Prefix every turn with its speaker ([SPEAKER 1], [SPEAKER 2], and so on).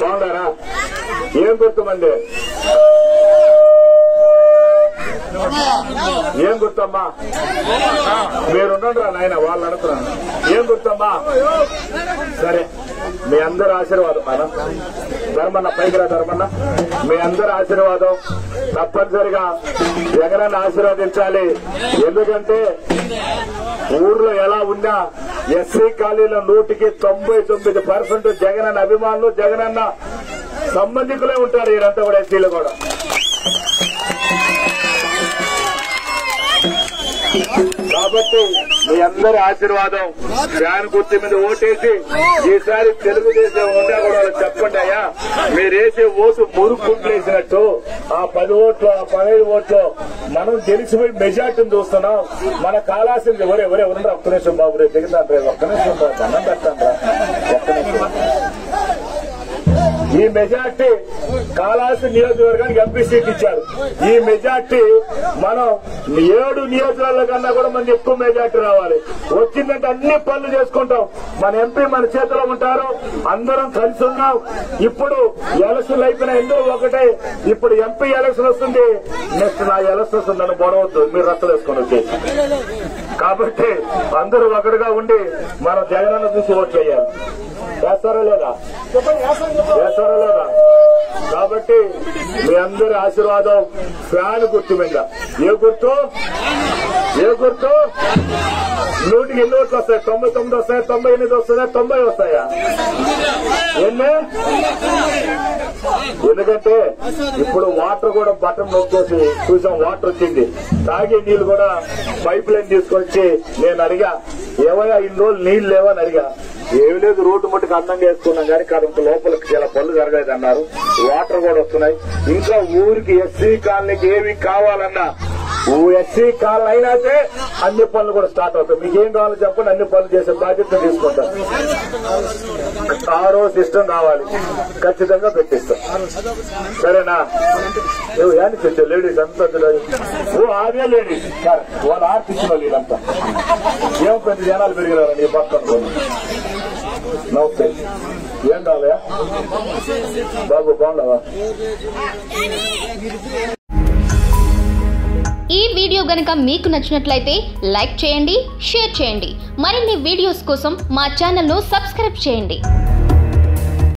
[SPEAKER 1] బాగున్నారా ఏం గుర్తుమంది ఏం గుర్తమ్మా మీరుండండిరా నాయన వాళ్ళు అడుగుతున్నాను ఏం గుర్తమ్మా సరే మీ అందరి ఆశీర్వాదం అన్న ధర్మన్న పైకి రా ధర్మన్న మీ అందరి ఆశీర్వాదం తప్పనిసరిగా జగనన్న ఆశీర్వదించాలి ఎందుకంటే ఊర్లో ఎలా ఉన్నా ఎస్సీ కాలనీలో నూటికి తొంభై తొమ్మిది పర్సెంట్ జగనన్న అభిమానులు జగనన్న సంబంధికులే ఉంటారు ఈరంతా కూడా ఎస్సీలు కూడా కాబట్టి మీ అందరి ఆశీర్వాదం ఫ్యాన్ గుర్తు మీద ఓటేసి ఈసారి తెలుగుదేశం ఉన్నా కూడా వాళ్ళకి చెప్పండి అయ్యా మీరు వేసే ఓటు మురుక్కుంట్లేసినట్టు ఆ పది ఓట్లు ఆ పదహైదు ఓట్లు మనం తెలిసిపోయి మెజార్టీని చూస్తున్నాం మన కాలాసింది ఒరే ఒరే ఉండరా ఒక్క నిమిషం బాబు రేపు దిగుతాండ్రా ఒక్క నిమిషం రా, దండం పెడతాండ్రా ఒక్క నిమిషం ఈ మెజార్టీ కాళాసి నియోజకవర్గానికి ఎంపీ సీట్ ఇచ్చారు ఈ మెజార్టీ మనం ఏడు నియోజకవర్గాల కన్నా కూడా మనకి ఎక్కువ మెజార్టీ రావాలి వచ్చిందంటే అన్ని పనులు చేసుకుంటాం మన ఎంపీ మన చేతిలో ఉంటారు అందరం కలిసి ఉన్నాం ఇప్పుడు ఎలక్షన్ అయిపోయిన ఎందుకు ఒకటే ఇప్పుడు ఎంపీ ఎలక్షన్ వస్తుంది నెక్స్ట్ నా ఎలక్షన్ వస్తుంది నన్ను బొడవద్దు మీరు రచ్చలు వేసుకొని వచ్చేసి కాబట్టి అందరూ ఒకటిగా ఉండి మనం జగనన్న చూసి ఓట్లు వేయాలి చేస్తారా లేదా చేస్తారా లేదా కాబట్టి మీ అందరి ఆశీర్వాదం ఫ్యాన్ గుర్తు మీద ఏ గుర్తు ఏ గుర్తు నూటికి ఎన్ని ఓట్లు వస్తాయి తొంభై తొమ్మిది వస్తాయా తొంభై ఎనిమిది వస్తాయా తొంభై వస్తాయా ఎన్ని ఎందుకంటే ఇప్పుడు వాటర్ కూడా బటన్ నొక్కేసి చూసాం వాటర్ వచ్చింది తాగే నీళ్లు కూడా పైప్ లైన్ తీసుకొచ్చి నేను అడిగా ఏమయ్యా ఇన్ని రోజులు నీళ్లు లేవని అడిగా ఏమి లేదు రోడ్డు మట్టుకు అందంగా వేసుకున్నాం కానీ కాదు లోపలికి చాలా పనులు జరగలేదు అన్నారు వాటర్ కూడా వస్తున్నాయి ఇంకా ఊరికి ఎస్సీ కాలనీకి ఏమి కావాలన్నా ఓ ఎస్సీ కాలనీ అయినాకే అన్ని పనులు కూడా స్టార్ట్ అవుతాయి మీకు ఏం కావాలో చెప్పండి అన్ని పనులు చేసే బాధ్యత తీసుకుంటాం ఆరో సిస్టమ్ రావాలి ఖచ్చితంగా పెట్టిస్తాం సరేనా నువ్వు యాని తెచ్చా లేడీస్ అంతా ఓ ఆదే లేడీస్ వాళ్ళు ఆర్టిస్ట్ వాళ్ళు వీళ్ళంతా ఏం పెద్ద జనాలు పెరిగినారు నీ పక్కన కొన్ని. నమస్తే ఏం కావాలయా బాబు బాగున్నావా
[SPEAKER 2] ఈ వీడియో గనుక మీకు నచ్చినట్లయితే లైక్ చేయండి షేర్ చేయండి మరిన్ని వీడియోస్ కోసం మా ఛానల్ను సబ్స్క్రైబ్ చేయండి